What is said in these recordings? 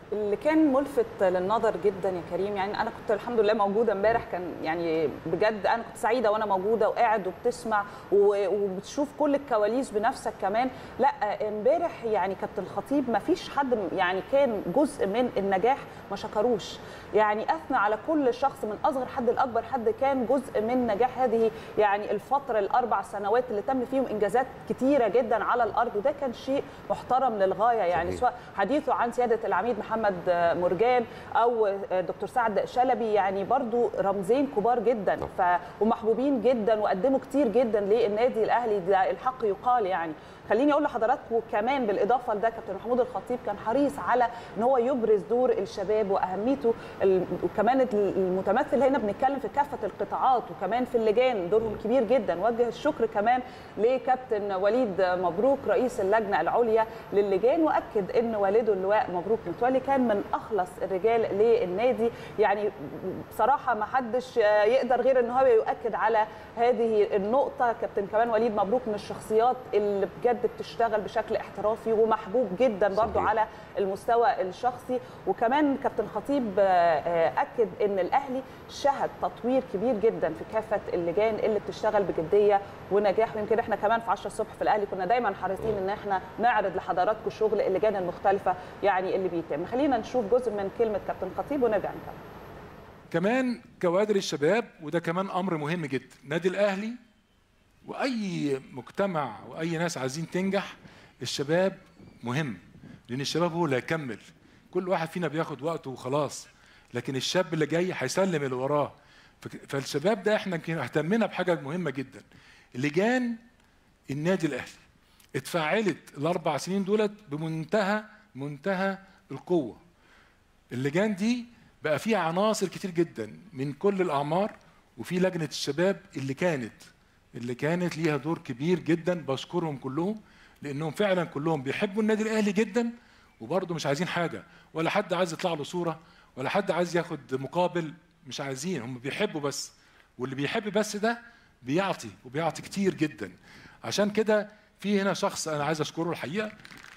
اللي كان ملفت للنظر جدا يا كريم يعني انا كنت الحمد لله موجوده امبارح كان يعني بجد انا كنت سعيده وانا موجوده وقاعد وبتسمع و- وبتشوف كل الكواليس بنفسك كمان لا امبارح يعني كابتن الخطيب ما فيش حد يعني كان جزء من النجاح ما شكروش يعني اثنى على كل شخص من اصغر حد لاكبر حد كان جزء من نجاح هذه يعني الفتره الاربع سنوات اللي تم فيهم انجازات كتيره جدا على الارض وده كان شيء محترم للغايه يعني صحيح. سواء حديثه عن سياده العميد محمد مرجان او دكتور سعد شلبي يعني برضو رمزين كبار جدا ف ومحبوبين جدا وقدموا كتير جدا للنادي الاهلي ده الحق يقال يعني خليني اقول لحضراتكم كمان بالاضافه لده كابتن محمود الخطيب كان حريص على ان هو يبرز دور الشباب واهميته ال- وكمان المتمثل هنا بنتكلم في كافه القطاعات وكمان في اللجان دورهم كبير جدا وجه الشكر كمان لكابتن وليد مبروك رئيس اللجنه العليا للجان واكد ان والده اللواء مبروك متولي كان من اخلص الرجال للنادي يعني بصراحه ما حدش يقدر غير ان هو يؤكد على هذه النقطه كابتن كمان وليد مبروك من الشخصيات اللي بجد بتشتغل بشكل احترافي ومحبوب جدا برضو صحيح. على المستوى الشخصي وكمان كابتن خطيب آه، آه، اكد ان الاهلي شهد تطوير كبير جدا في كافه اللجان اللي بتشتغل بجديه ونجاح ويمكن احنا كمان في 10 الصبح في الاهلي كنا دايما حريصين ان احنا نعرض لحضراتكم شغل اللجان المختلفه يعني اللي بيتم خلينا نشوف جزء من كلمه كابتن خطيب ونرجع نكمل كمان كوادر الشباب وده كمان امر مهم جدا نادي الاهلي واي مجتمع واي ناس عايزين تنجح الشباب مهم لان الشباب هو اللي هيكمل كل واحد فينا بياخد وقته وخلاص لكن الشاب اللي جاي هيسلم اللي وراه فك- فالشباب ده احنا يمكن اهتمينا بحاجه مهمه جدا لجان النادي الاهلي اتفعلت الاربع سنين دولت بمنتهى منتهى القوه اللجان دي بقى فيها عناصر كتير جدا من كل الاعمار وفي لجنه الشباب اللي كانت اللي كانت ليها دور كبير جدا بشكرهم كلهم لانهم فعلا كلهم بيحبوا النادي الاهلي جدا وبرضه مش عايزين حاجه ولا حد عايز يطلع له صوره ولا حد عايز ياخد مقابل مش عايزين هم بيحبوا بس واللي بيحب بس ده بيعطي وبيعطي كتير جدا عشان كده في هنا شخص انا عايز اشكره الحقيقه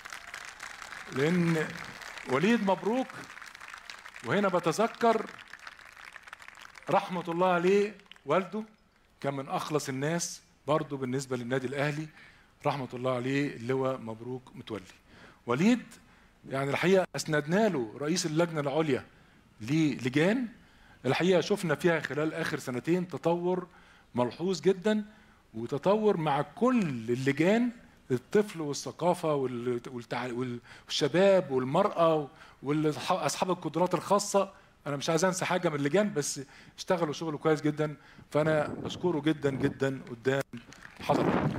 لان وليد مبروك وهنا بتذكر رحمة الله عليه والده كان من أخلص الناس برضه بالنسبة للنادي الأهلي رحمة الله عليه اللواء مبروك متولي وليد يعني الحقيقة أسندنا له رئيس اللجنة العليا للجان الحقيقة شفنا فيها خلال آخر سنتين تطور ملحوظ جدا وتطور مع كل اللجان الطفل والثقافة وال- والتع- والشباب والمرأة واصحاب القدرات الخاصه انا مش عايز انسى حاجه من اللجان بس اشتغلوا شغل كويس جدا فانا بشكره جدا جدا قدام حضرتك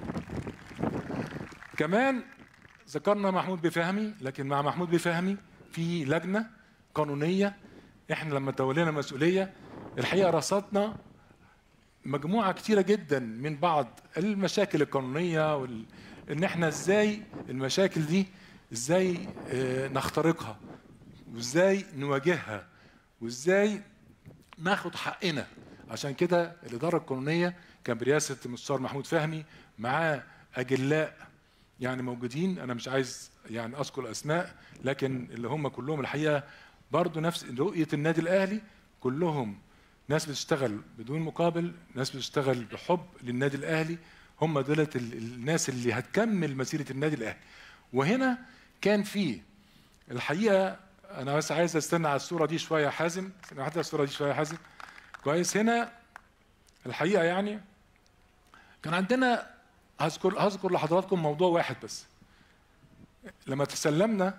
كمان ذكرنا محمود بفهمي لكن مع محمود بفهمي في لجنه قانونيه احنا لما تولينا المسؤوليه الحقيقه رصدنا مجموعه كتيره جدا من بعض المشاكل القانونيه وال... ان احنا ازاي المشاكل دي ازاي آه، نخترقها وازاي نواجهها وازاي ناخد حقنا عشان كده الاداره القانونيه كان برئاسه المستشار محمود فهمي معاه اجلاء يعني موجودين انا مش عايز يعني اذكر اسماء لكن اللي هم كلهم الحقيقه برضو نفس رؤيه النادي الاهلي كلهم ناس بتشتغل بدون مقابل ناس بتشتغل بحب للنادي الاهلي هم دولت ال- الناس اللي هتكمل مسيره النادي الاهلي وهنا كان في الحقيقه انا بس عايز استنى على الصوره دي شويه يا حازم استنى حتى الصوره دي شويه يا حازم كويس هنا الحقيقه يعني كان عندنا هذكر هذكر لحضراتكم موضوع واحد بس لما تسلمنا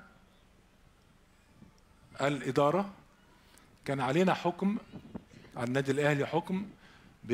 الاداره كان علينا حكم على النادي الاهلي حكم ب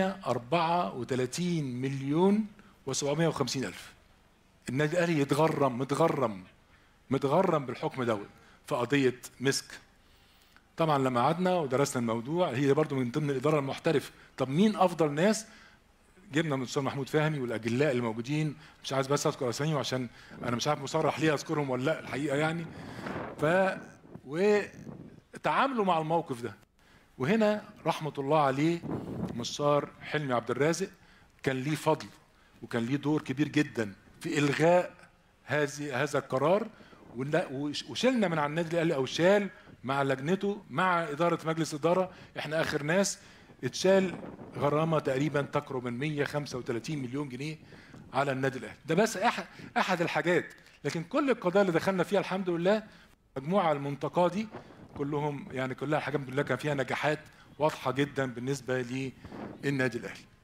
134 مليون و750 الف النادي الاهلي يتغرم متغرم متغرم بالحكم دوت في قضيه مسك طبعا لما قعدنا ودرسنا الموضوع هي برضو من ضمن الاداره المحترف طب مين افضل ناس جبنا من الاستاذ محمود فهمي والاجلاء الموجودين مش عايز بس اذكر اساميهم عشان انا مش عارف مصرح ليه اذكرهم ولا لا الحقيقه يعني ف وتعاملوا مع الموقف ده وهنا رحمه الله عليه مستشار حلمي عبد الرازق كان ليه فضل وكان ليه دور كبير جدا في الغاء هذه هذا القرار ونلا- وش- وشلنا من على النادي الاهلي او شال مع لجنته مع اداره مجلس اداره احنا اخر ناس اتشال غرامه تقريبا تقرب من 135 مليون جنيه على النادي الاهلي ده بس احد احد الحاجات لكن كل القضايا اللي دخلنا فيها الحمد لله مجموعه المنتقاه دي كلهم يعني كلها حاجات الحمد لله كان فيها نجاحات واضحه جدا بالنسبه للنادي الاهلي